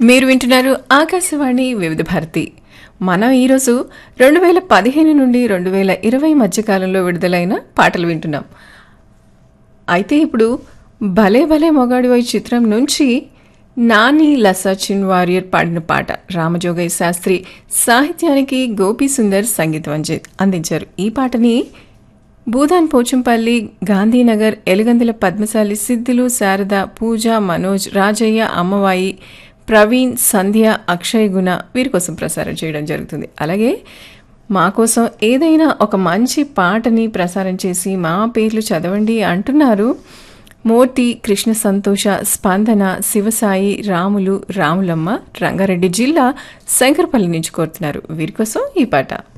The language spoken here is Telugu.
మీరు వింటున్నారు ఆకాశవాణి వివిధ భారతి మనం ఈరోజు రెండు వేల పదిహేను నుండి రెండు వేల ఇరవై మధ్యకాలంలో విడుదలైన పాటలు వింటున్నాం అయితే ఇప్పుడు భలే భలే మొగాడివై చిత్రం నుంచి నాని లసచిన్ వారియర్ పాడిన పాట రామజోగయ్య శాస్త్రి సాహిత్యానికి గోపీ సుందర్ సంగీతం అంజే- అందించారు ఈ పాటని భూదాన్ పోచంపల్లి గాంధీనగర్ ఎలుగందుల పద్మశాలి సిద్ధులు శారద పూజ మనోజ్ రాజయ్య అమ్మవాయి ప్రవీణ్ సంధ్య అక్షయ్ గుణ వీరి కోసం ప్రసారం చేయడం జరుగుతుంది అలాగే మా కోసం ఏదైనా ఒక మంచి పాటని ప్రసారం చేసి మా పేర్లు చదవండి అంటున్నారు మోటి కృష్ణ సంతోష స్పందన శివసాయి రాములు రాములమ్మ రంగారెడ్డి జిల్లా శంకరపల్లి నుంచి కోరుతున్నారు వీరి కోసం ఈ పాట